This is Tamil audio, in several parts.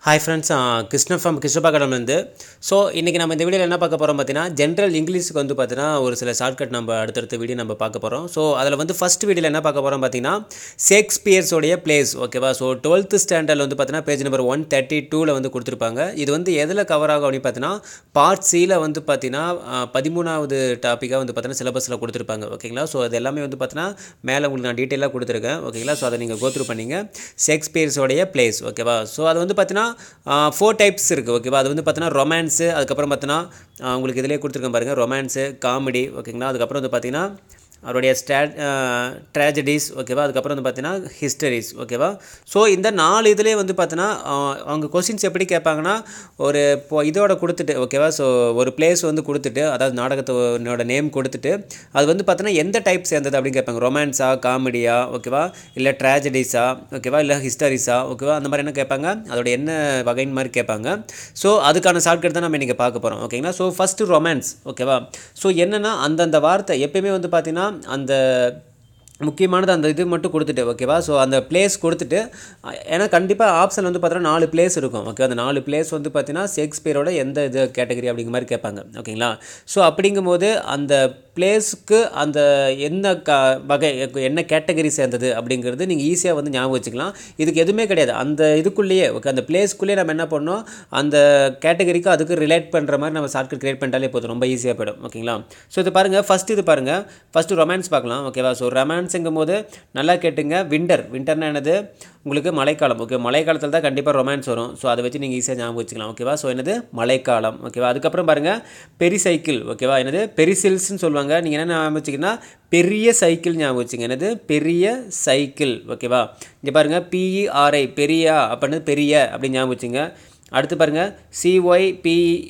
ஹாய் ஃப்ரெண்ட்ஸ் கிருஷ்ண ஃப்ரம் கிருஷ்ணபாக்கடம்லேருந்து ஸோ இன்றைக்கி நம்ம இந்த வீடியோவில் என்ன பார்க்க போகிறோம் பார்த்தீங்கன்னா ஜென்ரல் இங்கிலீஷுக்கு வந்து பார்த்தீங்கன்னா ஒரு சில ஷார்ட்கட் நம்ம அடுத்தடுத்த வீடியோ நம்ம பார்க்க போகிறோம் ஸோ அதில் வந்து ஃபஸ்ட் வீடியோவில் என்ன பார்க்க போகிறோம் பார்த்தீங்கன்னா ஷேக்ஸ்பியர்ஸோடைய பிளேஸ் ஓகேவா ஸோ டுவெல்த்து ஸ்டாண்டர்டில் வந்து பார்த்தீங்கன்னா பேஜ் நம்பர் ஒன் தேர்ட்டி டூவில் வந்து கொடுத்துருப்பாங்க இது வந்து எதில் கவர் ஆகும் அப்படின்னு பார்த்தீங்கன்னா பார்ட் சியில் வந்து பார்த்தீங்கன்னா அஹ், பதிமூணாவது டாப்பிக்காக வந்து பார்த்தீங்கன்னா சிலபஸில் கொடுத்துருப்பாங்க ஓகேங்களா ஸோ அது எல்லாமே வந்து பார்த்தீங்கன்னா மேலே உங்களுக்கு நான் டீட்டெயிலாக கொடுத்துருக்கேன் ஓகேங்களா ஸோ அதை நீங்கள் கோத்ரூ பண்ணீங்க ஷேக்ஸ்பியர்ஸோடைய பிளேஸ் ஓகேவா ஸோ அது வந்து பார்த்தீங்கன்னா ஃபோர் டைப்ஸ் இருக்குது ஓகேவா அது வந்து பார்த்தீங்கன்னா ரொமான்ஸு அதுக்கப்புறம் பார்த்தீங்கன்னா ஆஹ் உங்களுக்கு இதிலே கொடுத்துருக்கேன் பாருங்கள் ரொமான்ஸு காமெடி ஓகேங்களா அதுக்கப்புறம் வந்து பார்த்தீங்கன்னா அவருடைய ஸ்டே ட்ராஜடிஸ் ஓகேவா அதுக்கப்புறம் வந்து பார்த்தீங்கன்னா ஹிஸ்டரிஸ் ஓகேவா ஸோ இந்த நாலு இதுலேயே வந்து பார்த்தீங்கன்னா ஆஹ் அவங்க கொஸ்டின்ஸ் எப்படி கேட்பாங்கன்னா ஒரு இப்போ இதோட கொடுத்துட்டு ஓகேவா ஸோ ஒரு பிளேஸ் வந்து கொடுத்துட்டு அதாவது நாடகத்தோட நேம் கொடுத்துட்டு அது வந்து பார்த்தீங்கன்னா எந்த டைப் சேர்ந்தது அப்படின்னு கேட்பாங்க ரொமான்ஸா காமெடியா ஓகேவா இல்லை ட்ராஜடிஸா ஓகேவா இல்லை ஹிஸ்டரிஸா ஓகேவா அந்த மாதிரி என்ன கேட்பாங்க அதோட என்ன வகைன்னு மாதிரி கேட்பாங்க ஸோ அதுக்கான ஷார்ட்கட் தான் நம்ம இன்றைக்கி பார்க்க போகிறோம் ஓகேங்களா ஸோ ஃபஸ்ட்டு ரொமான்ஸ் ஓகேவா ஸோ என்னென்னா அந்தந்த வார்த்தை எப்பயுமே வந்து பார்த்தீங்கன்னா அந்த முக்கியமானது அந்த இது மட்டும் கொடுத்துட்டு ஓகேவா ஸோ அந்த பிளேஸ் கொடுத்துட்டு அஹ், ஏன்னா கண்டிப்பாக ஆப்ஷன் வந்து பார்த்தீங்கன்னா நாலு பிளேஸ் இருக்கும் ஓகே அந்த நாலு பிளேஸ் வந்து பார்த்தீங்கன்னா ஷேக்ஸ்பியரோட எந்த இது கேட்டகரி அப்படிங்கிற மாதிரி கேட்பாங்க ஓகேங்களா ஸோ அப்படிங்கும்போது அந்த பிளேஸுக்கு அந்த என்ன க வகை என்ன கேட்டகரி சேர்ந்தது அப்படிங்கிறது நீங்கள் ஈஸியாக வந்து ஞாபகம் வச்சுக்கலாம் இதுக்கு எதுவுமே கிடையாது அந்த இதுக்குள்ளேயே ஓகே அந்த பிளேஸ்க்குள்ளேயே நம்ம என்ன பண்ணோம் அந்த கேட்டகரிக்கு அதுக்கு ரிலேட் பண்ணுற மாதிரி நம்ம ஷார்ட்கட் கிரியேட் பண்ணிட்டாலே போதும் ரொம்ப ஈஸியாக போயிடும் ஓகேங்களா ஸோ இது பாருங்கள் ஃபஸ்ட் இது பாருங்கள் ஃபஸ்ட்டு ரொமான்ஸ் பார்க்கலாம் ஓகேவா ஸோ ரொமான்ஸுங்கும் போது நல்லா கேட்டுங்க விண்டர் விண்டர்னா என்னது உங்களுக்கு மழைக்காலம் ஓகே மழைக்காலத்தில் தான் கண்டிப்பாக ரொமான்ஸ் வரும் ஸோ அதை வச்சு நீங்கள் ஈஸியாக ஞாபகம் வச்சுக்கலாம் ஓகேவா ஸோ என்னது மழைக்காலம் ஓகேவா அதுக்கப்புறம் பாருங்கள் பெரி சைக்கிள் ஓகேவா என்னது பெரிசில்ஸ்னு சொல்லுவாங்க நீங்கள் என்ன ஞாபகம் வச்சிங்கன்னா பெரிய சைக்கிள் ஞாபகம் வச்சுங்க என்னது பெரிய சைக்கிள் ஓகேவா இங்கே பாருங்கள் பிஇஆர்ஐ பெரியா அப்படின்னு பெரிய அப்படின்னு ஞாபகம் வச்சுங்க அடுத்து பாருங்கள் சிஒய் பி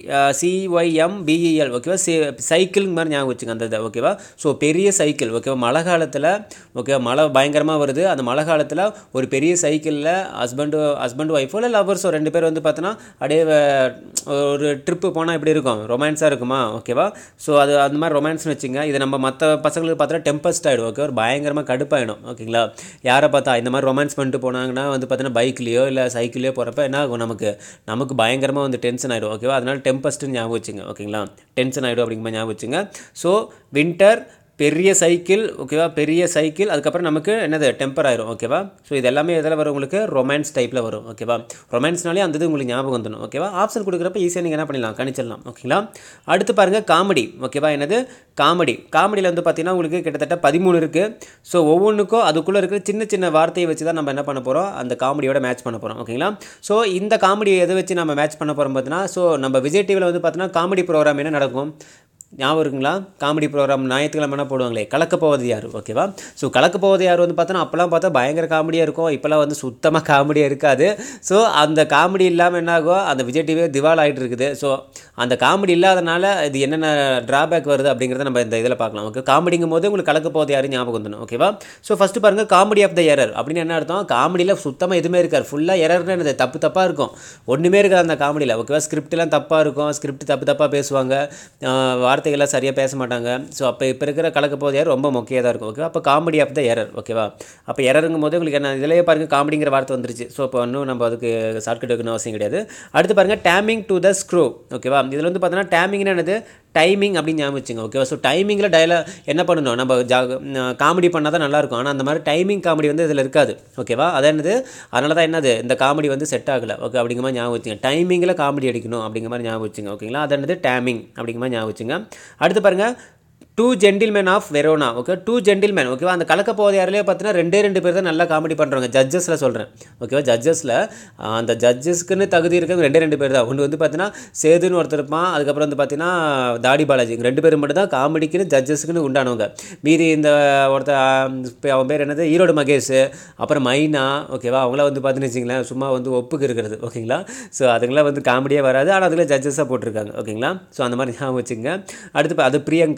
சிஒய்எம் பிஇஎல் ஓகேவா சி சைக்கிள் மாதிரி ஞாபகம் வச்சுங்க அந்த இதை ஓகேவா ஸோ பெரிய சைக்கிள் ஓகேவா மழை காலத்தில் ஓகேவா மழை பயங்கரமாக வருது அந்த மழை காலத்தில் ஒரு பெரிய சைக்கிளில் ஹஸ்பண்டு ஹஸ்பண்ட் ஒய்ஃபோ இல்லை லவர்ஸோ ரெண்டு பேர் வந்து பார்த்தோன்னா அப்படியே அஹ், ஒரு ட்ரிப்பு போனால் எப்படி இருக்கும் ரொமான்ஸாக இருக்குமா ஓகேவா ஸோ அது அந்த மாதிரி ரொமான்ஸ்னு வச்சுங்க இது நம்ம மற்ற பசங்களுக்கு பார்த்தா டெம்பஸ்ட் ஆகிடும் ஓகே ஒரு பயங்கரமாக கடுப்பாயிடும் ஓகேங்களா யாரை பார்த்தா இந்த மாதிரி ரொமான்ஸ் பண்ணிட்டு போனாங்கன்னா வந்து பார்த்தீங்கன்னா பைக்லேயோ இல்லை சைக்கிள்லையோ போகிறப்ப என்ன ஆகும் நமக்கு நமக்கு பயங்கரமாக வந்து டென்ஷன் ஆகிடும் ஓகேவா அதனால டெம்பஸ்ட்டுன்னு ஞாபகம் வச்சுங்க ஓகேங்களா டென்ஷன் ஆகிடும் அப்படிங்கிற மாதிரி ஞாபகம் வச்சுங்க ஸோ வின்டர் பெரிய சைக்கிள் ஓகேவா பெரிய சைக்கிள் அதுக்கப்புறம் நமக்கு என்னது டெம்பர் ஆயிரும் ஓகேவா ஸோ இது எல்லாமே எதில் வரும் உங்களுக்கு ரொமான்ஸ் டைப்பில் வரும் ஓகேவா ரொமான்ஸ்னாலே அந்த இது உங்களுக்கு ஞாபகம் வந்துடும் ஓகேவா ஆப்ஷன் கொடுக்குறப்ப ஈஸியாக நீங்கள் என்ன பண்ணிடலாம் கணிச்சிடலாம் ஓகேங்களா அடுத்து பாருங்கள் காமெடி ஓகேவா என்னது காமெடி காமெடியில் வந்து பார்த்தீங்கன்னா உங்களுக்கு கிட்டத்தட்ட பதிமூணு இருக்குது ஸோ ஒவ்வொன்றுக்கும் அதுக்குள்ளே இருக்கிற சின்ன சின்ன வார்த்தையை வச்சு தான் நம்ம என்ன பண்ண போகிறோம் அந்த காமெடியோட மேட்ச் பண்ண போகிறோம் ஓகேங்களா ஸோ இந்த காமெடியை எதை வச்சு நம்ம மேட்ச் பண்ண போகிறோம் பார்த்தீங்கன்னா ஸோ நம்ம விஜய் டிவியில் வந்து பார்த்தீங்கன்னா காமெடி ப்ரோக்ராம் என்ன நடக்கும் ஞாபகம் இருக்குங்களா காமெடி ப்ரோக்ராம் ஞாயிற்றுக்கிழமை போடுவாங்களே கலக்க போவது யார் ஓகேவா ஸோ கலக்க போவது யார் வந்து பார்த்தோன்னா அப்போல்லாம் பார்த்தா பயங்கர காமெடியாக இருக்கும் இப்போல்லாம் வந்து சுத்தமாக காமெடியாக இருக்காது ஸோ அந்த காமெடி இல்லாமல் என்ன ஆகும் அந்த விஜய் டிவியே திவால் ஆகிட்டு இருக்குது ஸோ அந்த காமெடி இல்லாதனால இது என்னென்ன ட்ராபேக் வருது அப்படிங்கிறத நம்ம இந்த இதில் பார்க்கலாம் ஓகே காமெடிங்கும் போது உங்களுக்கு கலக்க போவது யார் ஞாபகம் வந்துடும் ஓகேவா ஸோ ஃபஸ்ட்டு பாருங்கள் காமெடி ஆஃப் த எரர் அப்படின்னு என்ன அர்த்தம் காமெடியில் சுத்தமாக எதுவுமே இருக்காது ஃபுல்லாக எரர்னு என்னது தப்பு தப்பாக இருக்கும் ஒன்றுமே இருக்காது அந்த காமெடியில் ஓகேவா ஸ்கிரிப்ட்லாம் தப்பாக இருக்கும் ஸ்கிரிப்ட் தப்பு தப்பாக பேசுவாங்க ஆஹ் வார்த்தைகள்லாம் சரியாக பேச மாட்டாங்க ஸோ அப்போ இப்போ இருக்கிற கலக்க போது யார் ரொம்ப முக்கியதாக இருக்கும் ஓகே அப்போ காமெடி ஆஃப் த எரர் ஓகேவா அப்போ எரருங்கும் போது உங்களுக்கு என்ன இதிலேயே பாருங்கள் காமெடிங்கிற வார்த்தை வந்துருச்சு ஸோ இப்போ இன்னும் நம்ம அதுக்கு ஷார்ட்கட் வைக்கணும் அவசியம் கிடையாது அடுத்து பாருங்கள் டேமிங் டு த ஸ்க்ரூ ஓகேவா இதில் வந்து பார்த்தீங்கன்னா டேமிங்னு என்னது டைமிங் அப்படின்னு ஞாபகம் வச்சுங்க ஓகேவா ஸோ டைமிங்கில் டைல என்ன பண்ணணும் நம்ம ஜா காமெடி பண்ணால் தான் நல்லாயிருக்கும் ஆனால் அந்த மாதிரி டைமிங் காமெடி வந்து இதில் இருக்காது ஓகேவா அது என்னது அதனால தான் என்னது இந்த காமெடி வந்து செட் ஆகலை ஓகே அப்படிங்கிற மாதிரி ஞாபகம் வச்சுங்க டைமிங்கில் காமெடி அடிக்கணும் அப்படிங்கிற மாதிரி ஞாபகம் வச்சுங்க ஓகேங்களா அது என்னது டைமிங் அப்படிங்கிற மாதிரி ஞாபகம் வச்சுங்க அடுத்து பாருங்கள் two gentlemen of Verona okay two gentlemen ஓகேவா அந்த கலக்க போவது யாரிலே பார்த்தீங்கன்னா ரெண்டே ரெண்டு பேர் தான் நல்லா காமெடி பண்ணுறாங்க ஜட்ஜஸில் சொல்கிறேன் ஓகேவா ஜட்ஜஸில் அந்த ஜட்ஜஸ்க்குன்னு தகுதி இருக்கிறவங்க ரெண்டே ரெண்டு பேர் தான் ஒன்று வந்து பார்த்தீங்கன்னா சேதுன்னு ஒருத்தர் இருப்பான் அதுக்கப்புறம் வந்து பார்த்தீங்கன்னா தாடி பாலாஜி இங்க ரெண்டு பேரும் மட்டும் தான் காமெடிக்குன்னு ஜட்ஜஸ்க்குன்னு உண்டானவங்க மீதி இந்த ஒருத்தர் ஆம், இப்ப அவன் பேர் என்னது ஈரோடு மகேஷ் அப்புறம் மைனா ஓகேவா அவங்களாம் வந்து பார்த்தீங்கன்னு வச்சிங்களேன் சும்மா வந்து ஒப்புக்கு இருக்கிறது ஓகேங்களா ஸோ அதுங்களாம் வந்து காமெடியாக வராது ஆனால் அதில் ஜட்ஜஸாக போட்டிருக்காங்க ஓகேங்களா ஸோ அந்த மாதிரி ஞாபகம் வச்சுங்க அடுத்து பா- அது பிரியங்கா அவங்களாம்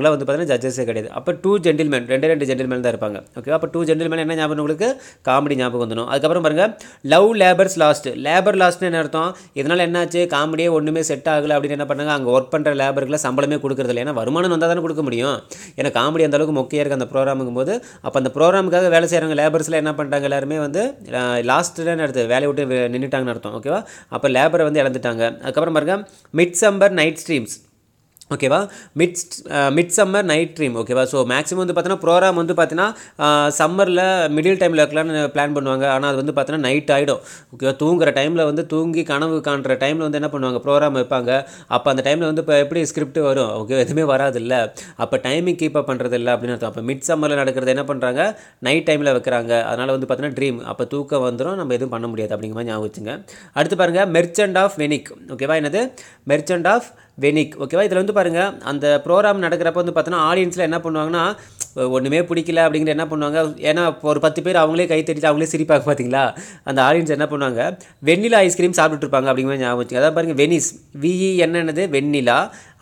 அவங்களாம் வந்து பார்த்தீங்கன்னா ஜட்ஜஸே கிடையாது அப்போ டூ ஜென்டில்மேன் ரெண்டே ரெண்டு ஜென்டில்மேன் தான் இருப்பாங்க ஓகே அப்போ டூ ஜென்டில்மேன் என்ன ஞாபகம் உங்களுக்கு காமெடி ஞாபகம் வந்துடும் அதுக்கப்புறம் பாருங்கள் லவ் லேபர்ஸ் லாஸ்ட் லேபர் லாஸ்ட்னு என்ன அர்த்தம் இதனால் என்னாச்சு காமெடியே ஒன்றுமே செட் ஆகலை அப்படின்னு என்ன பண்ணாங்க அங்கே ஒர்க் பண்ணுற லேபருக்குலாம் சம்பளமே கொடுக்குறது இல்லை ஏன்னா வருமானம் வந்தால் தானே கொடுக்க முடியும் ஏன்னா காமெடி அந்த அளவுக்கு மொக்கையாக இருக்குது அந்த ப்ரோக்ராமுங்கும் போது அப்போ அந்த ப்ரோக்ராமுக்காக வேலை செய்கிறவங்க லேபர்ஸில் என்ன பண்ணிட்டாங்க எல்லாருமே வந்து லாஸ்ட்டில் எடுத்து வேலையை விட்டு வே- நின்னுட்டாங்கன்னு அர்த்தம் ஓகேவா அப்போ லேபரை வந்து இழந்துட்டாங்க அதுக்கப்புறம் பாருங்க மிட் சம்பர் நைட் ஸ்ட்ரீம்ஸ் ஓகேவா mid mid summer night dream ஓகேவா ஸோ மேக்ஸிமம் வந்து பார்த்தீங்கன்னா ப்ரோக்ராம் வந்து பார்த்தீங்கன்னா சம்மரில் மிடில் டைமில் இருக்கலாம்னு பிளான் பண்ணுவாங்க ஆனால் அது வந்து பார்த்தீங்கன்னா நைட் ஆகிடும் ஓகேவா தூங்குற டைமில் வந்து தூங்கி கனவு காண்ற டைமில் வந்து என்ன பண்ணுவாங்க ப்ரோக்ராம் வைப்பாங்க அப்போ அந்த டைமில் வந்து இப்போ எப்படி ஸ்கிரிப்ட் வரும் ஓகே எதுவுமே வராது இல்லை அப்போ டைமிங் கீப் அப் பண்ணுறது இல்லை அப்படின்னு அர்த்தம் அப்போ மிட் சம்மரில் நடக்கிறது என்ன பண்ணுறாங்க நைட் டைமில் வைக்கிறாங்க அதனால் வந்து பார்த்தீங்கன்னா ட்ரீம் அப்போ தூக்கம் வந்துடும் நம்ம எதுவும் பண்ண முடியாது அப்படிங்கிற மாதிரி ஞாபகம் வச்சுங்க அடுத்து பாருங்கள் மெர்ச்சன்ட் ஆஃப் வெனிக் ஓகேவா என்னது மெர்ச்சன்ட் ஆஃப் வெனிக் ஓகேவா இதில் வந்து பாருங்கள் அந்த ப்ரோக்ராம் நடக்கிறப்ப வந்து பார்த்தோன்னா ஆடியன்ஸில் என்ன பண்ணுவாங்கன்னா ஒன்றுமே பிடிக்கல அப்படிங்கிற என்ன பண்ணுவாங்க ஏன்னா இப்போ ஒரு பத்து பேர் அவங்களே கை தட்டிட்டு அவங்களே சிரிப்பாங்க பார்த்தீங்களா அந்த ஆடியன்ஸ் என்ன பண்ணுவாங்க வெண்ணிலா ஐஸ்கிரீம் சாப்பிட்டுட்டு இருப்பாங்க அப்படிங்கிற மாதிரி ஞாபகம் வச்சுங்க அதான் பாருங்கள் வெனிஸ் விஇ என்னது வெண்ணிலா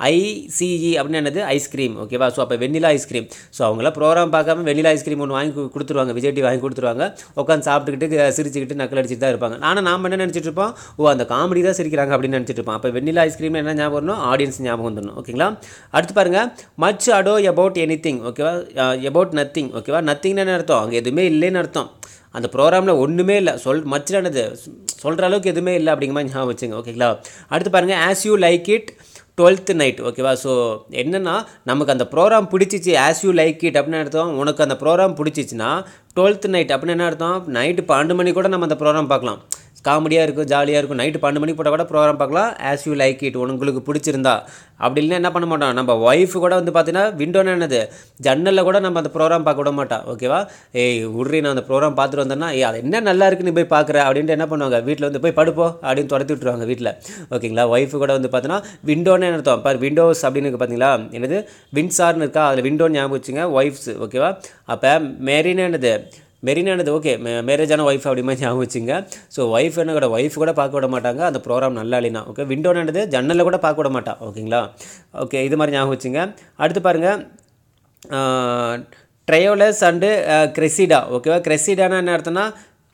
ஐசிஇ அப்படின்னு என்னது ஐஸ்கிரீம் ஓகேவா ஸோ அப்போ வெண்ணிலா ஐஸ்கிரீம் ஸோ அவங்களாம் ப்ரோக்ராம் பார்க்காம வெண்ணிலா ஐஸ்கிரீம் ஒன்று வாங்கி கு- கொடுத்துருவாங்க விஜய் டிவி வாங்கி கொடுத்துருவாங்க உட்காந்து சாப்பிட்டுக்கிட்டு க- சிரிச்சுக்கிட்டு நக்கல் அடிச்சுட்டு தான் இருப்பாங்க ஆனால் நாம் என்ன நினச்சிட்டு இருப்போம் ஓ அந்த காமெடி தான் சிரிக்கிறாங்க அப்படின்னு நினச்சிட்டு இருப்போம் அப்போ வெண்ணிலா ஐஸ்கிரீம் என்ன ஞாபகம் வரணும் ஆடியன்ஸ் ஞாபகம் வந்துடணும் ஓகேங்களா அடுத்து பாருங்கள் much ado about anything ஓகேவா அபவுட் நத்திங் ஓகேவா நத்திங்னு என்ன அர்த்தம் அங்கே எதுவுமே இல்லைன்னு அர்த்தம் அந்த ப்ரோக்ராமில் ஒன்றுமே இல்லை சொல் மச்சானது சொல்கிற அளவுக்கு எதுவுமே இல்லை அப்படிங்கிற மாதிரி ஞாபகம் வச்சுங்க ஓகேங்களா அடுத்து பாருங்கள் as you like it twelfth night ஓகேவா ஸோ என்னென்னா நமக்கு அந்த ப்ரோக்ராம் பிடிச்சிச்சு ஆஸ் யூ லைக் இட் அப்படின்னு அர்த்தம் உனக்கு அந்த ப்ரோக்ராம் பிடிச்சிச்சின்னா டுவெல்த்து நைட் அப்படின்னு என்ன அர்த்தம் நைட்டு பன்னெண்டு மணி கூட நம்ம அந்த ப்ரோக்ராம் பார்க்கலாம் காமெடியாக இருக்கும் ஜாலியாக இருக்கும் நைட்டு பன்னெண்டு மணிக்கு போட்டால் கூட ப்ரோக்ராம் பார்க்கலாம் ஆஸ் யூ லைக் இட் உங்களுக்கு பிடிச்சிருந்தா அப்படி இல்லைன்னா என்ன பண்ண மாட்டோம் நம்ம ஒய்ஃப் கூட வந்து பார்த்தீங்கன்னா விண்டோன்னு என்னது ஜன்னலில் கூட நம்ம அந்த ப்ரோக்ராம் பார்க்க விட மாட்டா ஓகேவா ஏய் உட்ரி நான் அந்த ப்ரோக்ராம் பார்த்துட்டு வந்தேன்னா ஏய் அது என்ன நல்லா இருக்கு நீ போய் பார்க்குற அப்படின்ட்டு என்ன பண்ணுவாங்க வீட்டில் வந்து போய் படுப்போ அப்படின்னு துரத்தி விட்டுருவாங்க வீட்டில் ஓகேங்களா ஒய்ஃபு கூட வந்து பார்த்தீங்கன்னா விண்டோன்னு என்ன அர்த்தம் பாரு விண்டோஸ் அப்படின்னு இருக்கு பார்த்தீங்களா என்னது வின்சார்னு இருக்கா அதில் விண்டோன்னு ஞாபகம் வச்சுங்க ஒய்ஃப்ஸ் ஓகேவா அப்போ மேரின்னு என்னது மெரினானது ஓகே மேரேஜான ஒய்ஃப் அப்படி மாதிரி ஞாபகம் வச்சுங்க ஸோ ஒய்ஃப் என்ன கூட ஒய்ஃப் கூட பார்க்க விட மாட்டாங்க அந்த ப்ரோக்ராம் நல்லா இல்லைனா ஓகே விண்டோனானது ஜன்னலில் கூட பார்க்க விட மாட்டா ஓகேங்களா ஓகே இது மாதிரி ஞாபகம் வச்சுங்க அடுத்து பாருங்கள் ட்ரையோலஸ் அண்டு கிரெசிடா ஓகேவா கிரெசிடானா என்ன அர்த்தம்னா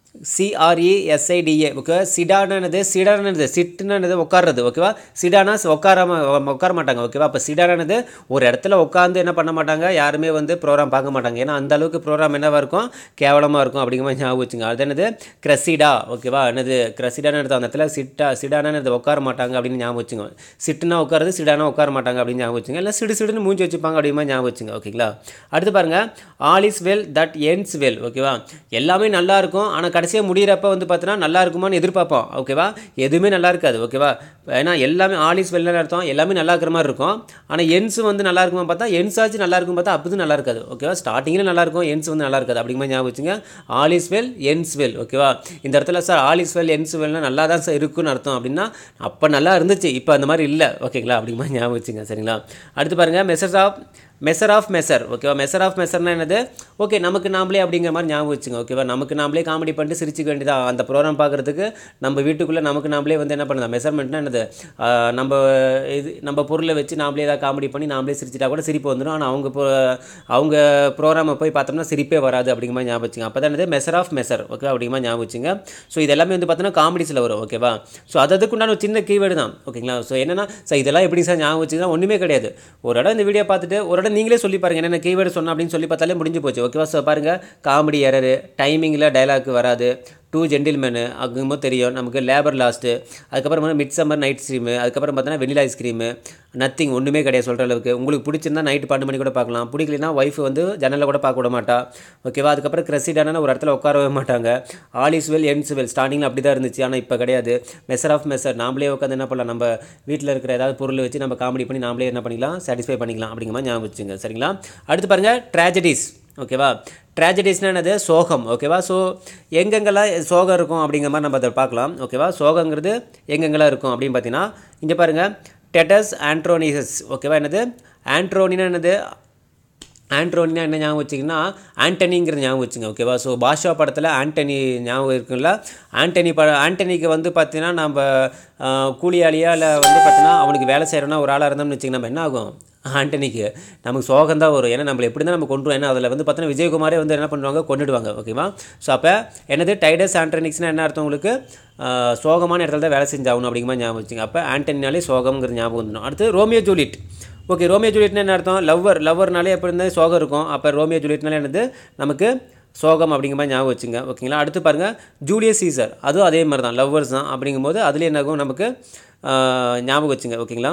சிஆர்இஎஸ்ஐடிஏ ஓகே சிடானது சிடானது சிட்டுனது உட்கார்றது ஓகேவா சிடானா உட்காராம உட்கார மாட்டாங்க ஓகேவா அப்போ சிடானது ஒரு இடத்துல உட்காந்து என்ன பண்ண மாட்டாங்க யாருமே வந்து ப்ரோக்ராம் பார்க்க மாட்டாங்க ஏன்னா அந்த அளவுக்கு ப்ரோக்ராம் என்னவா இருக்கும் கேவலமாக இருக்கும் அப்படிங்கிற மாதிரி ஞாபகம் வச்சுங்க அது என்னது கிரசிடா ஓகேவா என்னது கிரசிடான்னு எடுத்து அந்த இடத்துல சிட்டா சிடானது உட்கார மாட்டாங்க அப்படின்னு ஞாபகம் வச்சுங்க சிட்டுனா உட்காருது சிடானா உட்கார மாட்டாங்க அப்படின்னு ஞாபகம் வச்சுங்க இல்லை சிடு சிடுன்னு மூஞ்சி வச்சுப்பாங்க அப்படிங்கிற மாதிரி ஞாபகம் வச்சுங்க ஓகேங்களா அடுத்து பாருங்க all is well that ends well ஓகேவா எல்லாமே நல்லா இருக்கும் ஆனால் கடைசியாக முடியிறப்ப வந்து பார்த்தீங்கன்னா நல்லா இருக்குமான்னு எதிர்பார்ப்போம் ஓகேவா எதுவுமே நல்லா இருக்காது ஓகேவா ஏன்னா எல்லாமே ஆல் இஸ் வெல்னு அர்த்தம் எல்லாமே நல்லா இருக்கிற மாதிரி இருக்கும் ஆனால் எண்ட்ஸ் வந்து நல்லா இருக்குமா பார்த்தா எண்ட்ஸ் ஆச்சு நல்லா இருக்கும் பார்த்தா அப்படி நல்லா இருக்காது ஓகேவா ஸ்டார்டிங்கில் நல்லா இருக்கும் எண்ட்ஸ் வந்து நல்லா இருக்காது அப்படிங்கிற மாதிரி ஞாபகம் வச்சுங்க all is well ends well ஓகேவா இந்த இடத்துல sir all is well ends well நல்லா தான் சார் இருக்குன்னு அர்த்தம் அப்படின்னா அப்போ நல்லா இருந்துச்சு இப்போ அந்த மாதிரி இல்லை ஓகேங்களா அப்படிங்கிற மாதிரி ஞாபகம் வச்சுங்க சரிங்களா அடுத்து பாருங்கள் message of measure of measure ஓகேவா மெசர் ஆஃப் மெசர்னா என்னது ஓகே நமக்கு நாமளே அப்படிங்கிற மாதிரி ஞாபகம் வச்சுங்க ஓகேவா நமக்கு நாமளே காமெடி பண்ணிட்டு சிரிச்சுக்க வேண்டியதா அந்த ப்ரோக்ராம் பார்க்குறதுக்கு நம்ம வீட்டுக்குள்ளே நமக்கு நாமளே வந்து என்ன பண்ணுறது மெஷர்மெண்ட்னா என்னது ஆஹ் நம்ம இது நம்ம பொருளை வச்சு நாமளே ஏதாவது காமெடி பண்ணி நாமளே சிரிச்சிட்டா கூட சிரிப்பு வந்துடும் ஆனால் அவங்க pro- அவங்க ப்ரோக்ராமை போய் பார்த்தோம்னா சிரிப்பே வராது அப்படிங்கிற மாதிரி ஞாபகம் வச்சுங்க அப்போ தான் என்னது மெசர் ஆஃப் மெசர் ஓகே அப்படிங்கிற மாதிரி ஞாபகம் வச்சுங்க ஸோ இது எல்லாமே வந்து பார்த்தோன்னா காமெடிஸில் வரும் ஓகேவா ஸோ அது அதுக்குண்டான ஒரு சின்ன கீவேர்டு தான் ஓகேங்களா ஸோ என்னன்னா சார் இதெல்லாம் எப்படி சார் ஞாபகம் வச்சுக்கலாம் ஒன்றுமே கிடையாது ஒரு இடம் இந்த வீடியோ பார்த்துட்டு ஒரு இடம் நீங்களே சொல்லி பாருங்க என்னென்ன கீவேர்டு சொன்னோம் அப்படின்னு சொல்லி பார்த்தாலே முடிஞ்சு போச்சு ஓகேவா ஸோ பாருங்கள் காமெடி எரரு டைமிங்கில் டைலாக் வராது டூ ஜென்டில்மேனு அங்கும்போது தெரியும் நமக்கு லேபர் லாஸ்ட்டு அதுக்கப்புறம் வந்து மிட் சம்மர் நைட் ஸ்ட்ரீமு அதுக்கப்புறம் பார்த்தோன்னா வெனிலா ஐஸ்கிரீமு நத்திங் ஒன்றுமே கிடையாது சொல்கிற அளவுக்கு உங்களுக்கு பிடிச்சிருந்தா நைட்டு பன்னெண்டு மணி கூட பார்க்கலாம் பிடிக்கலனா ஒய்ஃப் வந்து ஜன்னலில் கூட பார்க்க விட மாட்டா ஓகேவா அதுக்கப்புறம் கிரசிடான ஒரு இடத்துல உட்காரவே மாட்டாங்க all is well ends well ஸ்டார்டிங்கில் அப்படி தான் இருந்துச்சு ஆனால் இப்போ கிடையாது மெசர் ஆஃப் மெசர் நாமளே உட்காந்து என்ன பண்ணலாம் நம்ம வீட்டில் இருக்கிற ஏதாவது பொருள் வச்சு நம்ம காமெடி பண்ணி நாமளே என்ன பண்ணிக்கலாம் சாட்டிஸ்ஃபை பண்ணிக்கலாம் அப்படிங்கிற மாதிரி ஞாபகம் வச்சுங்க சரிங்களா அடுத்து பாருங்கள் ட்ராஜடிஸ் ஓகேவா ட்ராஜடிஸ்னா என்னது சோகம் ஓகேவா ஸோ எங்கெங்கெல்லாம் சோகம் இருக்கும் அப்படிங்கிற மாதிரி நம்ம அதை பார்க்கலாம் ஓகேவா சோகங்கிறது எங்கெங்கெல்லாம் இருக்கும் அப்படின்னு பார்த்தீங்கன்னா இங்கே பாருங்கள் டெட்டஸ் ஆண்ட்ரோனிசஸ் ஓகேவா என்னது ஆண்ட்ரோனினா என்னது ஆண்ட்ரோனினா என்ன ஞாபகம் வச்சிங்கன்னா ஆண்டனிங்கிற ஞாபகம் வச்சுங்க ஓகேவா ஸோ பாஷா படத்தில் ஆண்டனி ஞாபகம் இருக்குல்ல ஆண்டனி ப ஆண்டனிக்கு வந்து பார்த்தீங்கன்னா நம்ம ஆஹ், கூலியாளியா இல்லை வந்து பார்த்தீங்கன்னா அவனுக்கு வேலை செய்கிறோன்னா ஒரு ஆளாக இருந்தோம்னு வச்சுங்க நம்ம என்ன ஆகும் ஆண்டனிக்கு நமக்கு சோகம் தான் வரும் ஏன்னா நம்மள எப்படி தான் நம்ம கொண்டுருவோம் ஏன்னா அதில் வந்து பார்த்தீங்கன்னா விஜயகுமாரே வந்து என்ன பண்ணுவாங்க கொண்டுடுவாங்க ஓகேவா ஸோ அப்போ என்னது டைடஸ் ஆண்டனிக்ஸ்னால் என்ன அர்த்தம் உங்களுக்கு ஆஹ், சோகமான இடத்துல தான் வேலை செஞ்சாகணும் அப்படிங்கிற மாதிரி ஞாபகம் வச்சுங்க அப்போ ஆண்டனினாலே சோகம்ங்கிறது ஞாபகம் வந்துடும் அடுத்து ரோமியோ ஜூலிட் ஓகே ரோமியோ ஜூலியட்னா என்ன அர்த்தம் லவ்வர் லவ்வர்னாலே எப்படி இருந்தால் சோகம் இருக்கும் அப்போ ரோமியோ ஜூலியட்னாலே என்னது நமக்கு சோகம் அப்படிங்கிற மாதிரி ஞாபகம் வச்சுங்க ஓகேங்களா அடுத்து பாருங்கள் ஜூலியஸ் சீசர் அதுவும் அதே மாதிரி தான் லவ்வர்ஸ் தான் அப்படிங்கும்போது அதுலேயே என்ன ஆகும் நமக்கு ஆஹ், ஞாபகம் வச்சுங்க ஓகேங்களா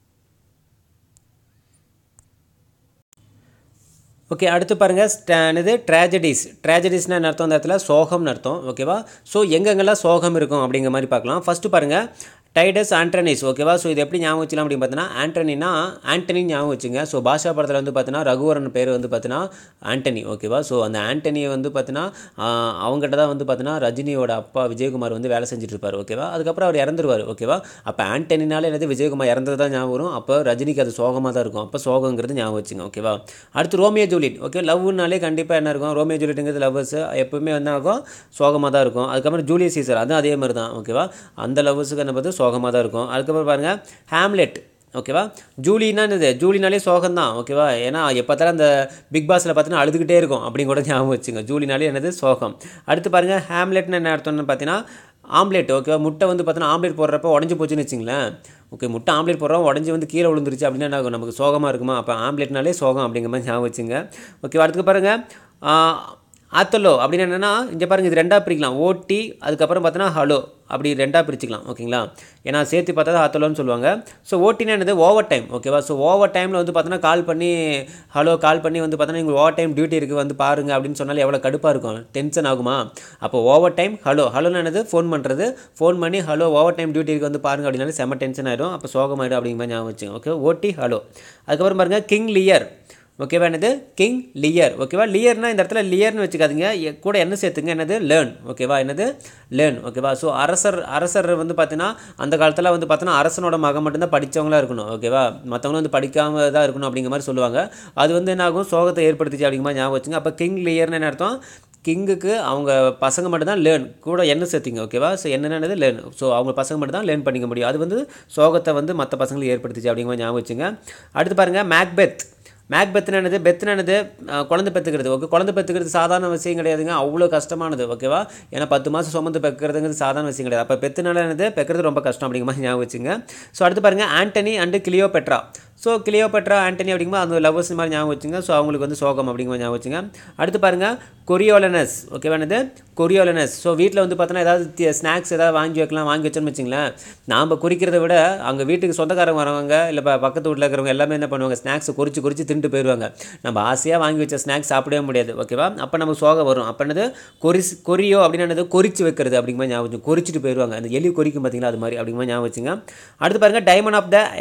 ஓகே அடுத்து பாருங்கள் என்னது ட்ராஜடிஸ் ட்ராஜடிஸ்னால் என்ன அர்த்தம் அந்த இடத்துல சோகம்னு அர்த்தம் ஓகேவா ஸோ எங்கெங்கெல்லாம் சோகம் இருக்கும் அப்படிங்கிற மாதிரி பார்க்கலாம் ஃபஸ்ட்டு பாருங்கள் டைடஸ் ஆண்டனிஸ் ஓகேவா ஸோ இது எப்படி ஞாபகம் வச்சுக்கலாம் அப்படின்னு பார்த்தீங்கன்னா ஆண்டனினா ஆண்டனி ஞாபகம் வச்சுங்க ஸோ பாஷா படத்தில் வந்து பார்த்தீங்கன்னா ரகுவரன் பேர் வந்து பார்த்தீங்கன்னா ஆண்டனி ஓகேவா ஸோ அந்த ஆண்டனியை வந்து பார்த்தீங்கன்னா ஆஹ், அவங்ககிட்ட தான் வந்து பார்த்தீங்கன்னா ரஜினியோட அப்பா விஜயகுமார் வந்து வேலை செஞ்சுட்டு இருப்பார் ஓகேவா அதுக்கப்புறம் அவர் இறந்துருவார் ஓகேவா அப்போ ஆண்டனினாலே என்னது விஜயகுமார் இறந்தது தான் ஞாபகம் வரும் அப்போ ரஜினிக்கு அது சோகமாக தான் இருக்கும் அப்போ சோகங்கிறது ஞாபகம் வச்சுங்க ஓகேவா அடுத்து ரோமியோ ஜூலியட் ஓகே லவ்னாலே கண்டிப்பாக என்ன இருக்கும் ரோமியோ ஜூலியட்டுங்கிறது லவ்வர்ஸ் எப்பவுமே வந்து ஆகும் சோகமாக தான் இருக்கும் அதுக்கப்புறம் ஜூலியஸ் சீசர் அதுவும் அதே மாதிரி தான் ஓகேவா அந்த லவ்வர்ஸுக்கு என்ன பார்த்து சோகமாக தான் இருக்கும் அதுக்கப்புறம் பாருங்கள் ஹேம்லெட் ஓகேவா ஜூலினா என்னது ஜூலினாலே சோகம் தான் ஓகேவா ஏன்னா எப்போ பார்த்தாலும் அந்த பிக் பாஸில் பார்த்தீங்கன்னா அழுதுகிட்டே இருக்கும் அப்படின்னு கூட ஞாபகம் வச்சுங்க ஜூலினாலே என்னது சோகம் அடுத்து பாருங்கள் ஹேம்லெட்னு என்ன அர்த்தம்னு பார்த்தீங்கன்னா ஆம்லேட் ஓகேவா முட்டை வந்து பார்த்தீங்கன்னா ஆம்லேட் போடுறப்ப உடஞ்சி போச்சுன்னு வச்சுங்களேன் ஓகே முட்டை ஆம்லேட் போடுறோம் உடஞ்சி வந்து கீழே விழுந்துருச்சு அப்படின்னா என்ன ஆகும் நமக்கு சோகமாக இருக்குமா அப்போ ஆம்லேட்னாலே சோகம் அப்படிங்கிற மாதிரி ஞாபகம் வச்சுங்க ஓகே அடுத்து பாருங்கள் ஆத்தலோ அப்படின்னு என்னென்னா இங்கே பாருங்கள் இது ரெண்டாக பிரிக்கலாம் ஓடி அதுக்கப்புறம் பார்த்தோன்னா ஹலோ அப்படி ரெண்டாக பிரிச்சுக்கலாம் ஓகேங்களா ஏன்னா சேர்த்து பார்த்தா தான் ஆத்தலோன்னு சொல்லுவாங்க ஸோ ஓட்டினா என்னது ஓவர் டைம் ஓகேவா ஸோ ஓவர் டைமில் வந்து பார்த்தோன்னா கால் பண்ணி ஹலோ கால் பண்ணி வந்து பார்த்தோன்னா உங்களுக்கு ஓவர் டைம் டியூட்டி இருக்குது வந்து பாருங்க அப்படின்னு சொன்னாலே எவ்வளோ கடுப்பாக இருக்கும் டென்ஷன் ஆகுமா அப்போ ஓவர் டைம் ஹலோ ஹலோன்னு என்னது ஃபோன் பண்ணுறது ஃபோன் பண்ணி ஹலோ ஓவர் டைம் டியூட்டி இருக்குது வந்து பாருங்க அப்படின்னாலே செம்ம டென்ஷன் ஆகிடும் அப்போ சோகமாயிடும் அப்படிங்கிற மாதிரி ஞாபகம் வச்சுங்க ஓகே ஓட்டி ஹலோ அதுக்கப்புறம் பாருங்கள் கிங் லியர் ஓகேவா என்னது கிங் லியர் ஓகேவா லியர்னா இந்த இடத்துல லியர்னு வச்சுக்காதீங்க எ- கூட என்ன சேர்த்துங்க என்னது லேர்ன் ஓகேவா என்னது லேர்ன் ஓகேவா ஸோ அரசர் அரசர் வந்து பார்த்தீங்கன்னா அந்த காலத்தில் வந்து பார்த்தீங்கன்னா அரசனோட மகன் மட்டும்தான் படித்தவங்களா இருக்கணும் ஓகேவா மற்றவங்களும் வந்து படிக்காம தான் இருக்கணும் அப்படிங்கிற மாதிரி சொல்லுவாங்க அது வந்து என்ன ஆகும் சோகத்தை ஏற்படுத்திச்சு அப்படிங்கிற மாதிரி ஞாபகம் வச்சுங்க அப்போ கிங் லியர்னு என்ன அர்த்தம் கிங்குக்கு அவங்க பசங்க மட்டும் தான் லேர்ன் கூட என்ன சேர்த்திங்க ஓகேவா ஸோ என்னென்னது லேர்ன் ஸோ அவங்க பசங்க மட்டும் தான் லேர்ன் பண்ணிக்க முடியும் அது வந்து சோகத்தை வந்து மற்ற பசங்களுக்கு ஏற்படுத்துச்சு அப்படிங்கிற மாதிரி ஞாபகம் வச்சுங்க அடுத்து பாருங்கள் மேக்பெத் மேக்பெத்னு என்னது பெத்துன்னு என்னது அஹ், குழந்தை பெற்றுக்கிறது ஓகே குழந்தை பெற்றுக்கிறது சாதாரண விஷயம் கிடையாதுங்க அவ்வளோ கஷ்டமானது ஓகேவா ஏன்னா பத்து மாதம் சுமந்து பெக்கிறதுங்கிறது சாதாரண விஷயம் கிடையாது அப்போ பெத்துனால என்னது பெக்கிறது ரொம்ப கஷ்டம் அப்படிங்கிற மாதிரி ஞாபகம் வச்சுங்க ஸோ அடுத்து பாருங்கள் Antony and Cleopatra so Cleopatra Antony அப்படிங்கும்போது அந்த லவ்வர்ஸ் மாதிரி ஞாபகம் வச்சுங்க ஸோ அவங்களுக்கு வந்து சோகம் அப்படிங்கிற மாதிரி ஞாபகம் வச்சுங்க அடுத்து பாருங்கள் கொரியோலனஸ் ஓகேவா என்னது கொரியோலனஸ் ஸோ வீட்டில் வந்து பார்த்தோன்னா ஏதாவது ஸ்நாக்ஸ் ஏதாவது வாங்கி வைக்கலாம் வாங்கி வச்சோன்னு வச்சுங்களேன் நாம் குறிக்கிறத விட அங்கே வீட்டுக்கு சொந்தக்காரங்க வரவங்க இல்லை ப- பக்கத்து வீட்டில் இருக்கிறவங்க எல்லாமே என்ன பண்ணுவாங்க ஸ்நாக்ஸ் குறிச்சு குறிச்சு தின்ட்டு போயிடுவாங்க நம்ம ஆசையாக வாங்கி வச்ச ஸ்நாக்ஸ் சாப்பிடவே முடியாது ஓகேவா அப்போ நம்ம சோகம் வரும் அப்போ என்னது கொரிஸ் கொரியோ அப்படின்னு என்னது கொறிச்சு வைக்கிறது அப்படிங்கிற மாதிரி ஞாபகம் வச்சுங்க. கொறிச்சிட்டு போயிடுவாங்க அந்த எலி கொறிக்கும் பார்த்தீங்களா அது மாதிரி அப்படிங்கிற மாதிரி ஞாபகம் வச்சுங்க அடுத்து பாருங்கள் டைமண்ட் ஆஃப் த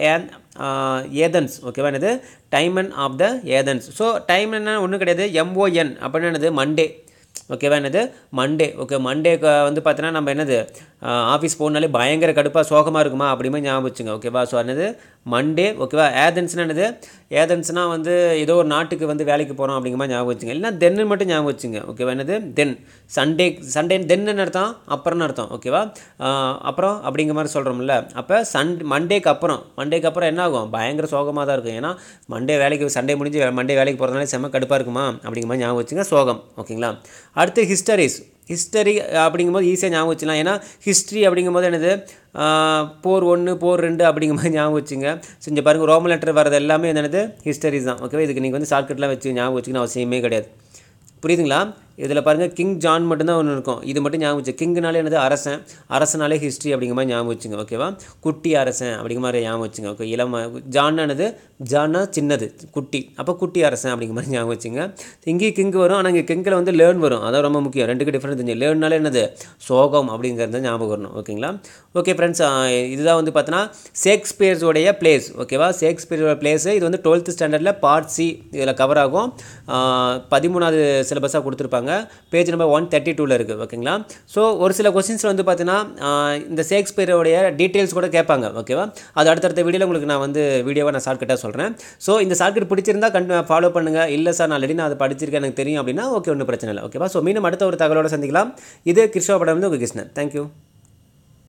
ஏதன்ஸ் ஓகேவா என்னது Timon of the Athens so time என்ன ஒன்றும் கிடையாது எம்ஓஎன் அப்படின்னு என்னது மண்டே ஓகேவா என்னது மண்டே ஓகே மண்டே வந்து பார்த்தீங்கன்னா நம்ம என்னது ஆஃபீஸ் போகணுனாலே பயங்கர கடுப்பாக சோகமாக இருக்குமா அப்படிமே ஞாபகம் வச்சுங்க ஓகேவா ஸோ என்னது மண்டே ஓகேவா ஏதன்ஸ்னா என்னது ஏதன்ஸ்னா வந்து ஏதோ ஒரு நாட்டுக்கு வந்து வேலைக்கு போகிறோம் அப்படிங்கிற மாதிரி ஞாபகம் வச்சுங்க இல்லைனா தென்னு மட்டும் ஞாபகம் வச்சுங்க ஓகேவா என்னது தென் சண்டே சண்டே தென்னு அர்த்தம் அப்புறம்னு அர்த்தம் ஓகேவா ஆஹ் அப்புறம் அப்படிங்கிற மாதிரி சொல்கிறோம்ல அப்போ சன் மண்டேக்கு அப்புறம் மண்டேக்கு அப்புறம் என்ன ஆகும் பயங்கர சோகமாக தான் இருக்கும் ஏன்னா மண்டே வேலைக்கு சண்டே முடிஞ்சு மண்டே வேலைக்கு போகிறதுனால செம்ம கடுப்பாக இருக்குமா அப்படிங்கிற மாதிரி ஞாபகம் வச்சுங்க சோகம் ஓகேங்களா அடுத்து ஹிஸ்டரிஸ் ஹிஸ்டரி அப்படிங்கும்போது ஈஸியாக ஞாபகம் வச்சுக்கலாம் ஏன்னா ஹிஸ்ட்ரி அப்படிங்கும்போது என்னது ஆஹ் போர் ஒன்று போர் ரெண்டு அப்படிங்கிற மாதிரி ஞாபகம் வச்சுங்க ஸோ இங்கே பாருங்கள் ரோமன் லெட்டர் வரது எல்லாமே என்னது ஹிஸ்டரிஸ் தான் ஓகேவா இதுக்கு நீங்கள் வந்து ஷார்ட்கட்லாம் வச்சு ஞாபகம் வச்சுக்கணும் அவசியமே கிடையாது புரியுதுங்களா இதில் பாருங்கள் கிங் ஜான் மட்டும்தான் ஒன்று இருக்கும் இது மட்டும் ஞாபகம் வச்சு கிங்னாலே என்னது அரசன் அரசனாலே ஹிஸ்ட்ரி அப்படிங்கிற மாதிரி ஞாபகம் வச்சுங்க ஓகேவா குட்டி அரசன் அப்படிங்கிற மாதிரி ஞாபகம் வச்சுங்க ஓகே இளம ஜான்னானது ஜான்னா சின்னது குட்டி அப்போ குட்டி அரசன் அப்படிங்கிற மாதிரி ஞாபகம் வச்சுங்க இங்கேயும் கிங் வரும் ஆனால் இங்கே கிங்கில் வந்து லேர்ன் வரும் அதான் ரொம்ப முக்கியம் ரெண்டுக்கு டிஃப்ரெண்ட் தெரிஞ்சு லேர்னாலே என்னது சோகம் அப்படிங்கிறது ஞாபகம் வரணும் ஓகேங்களா ஓகே ஃப்ரெண்ட்ஸ் இதுதான் வந்து பார்த்தோன்னா ஷேக்ஸ்பியர்ஸோடைய பிளேஸ் ஓகேவா ஷேக்ஸ்பியரோட பிளேஸ் இது வந்து டுவெல்த் ஸ்டாண்டர்டில் பார்ட் சி இதில் கவர் ஆகும் ஆஹ் பதிமூணாவது சிலபஸாக கொடுத்துருப்பாங்க பேஜ் நம்பர் ஒன் தேர்ட்டி டூவில் இருக்குது ஓகேங்களா ஸோ ஒரு சில கொஸ்டின்ஸில் வந்து பார்த்தீங்கன்னா ஆஹ் இந்த ஷேக்ஸ்பியரோடைய டீட்டெயில்ஸ் கூட கேட்பாங்க ஓகேவா அது அடுத்தடுத்த வீடியோவில் உங்களுக்கு நான் வந்து வீடியோவை நான் ஷார்ட்கட்டாக சொல்கிறேன் ஸோ இந்த ஷார்ட்கட் பிடிச்சிருந்தா கண்டு ஃபாலோ பண்ணுங்கள் இல்லை சார் நான் ஆல்ரெடி நான் அதை படிச்சிருக்கேன் எனக்கு தெரியும் அப்படின்னா ஓகே ஒன்றும் பிரச்சனை இல்லை ஓகேவா ஸோ மீண்டும் அடுத்த ஒரு தகவலோட சந்திக்கலாம் இது கிருஷ்ணா படம் வந்து உங்கள் கிருஷ்ணன் தேங்க்யூ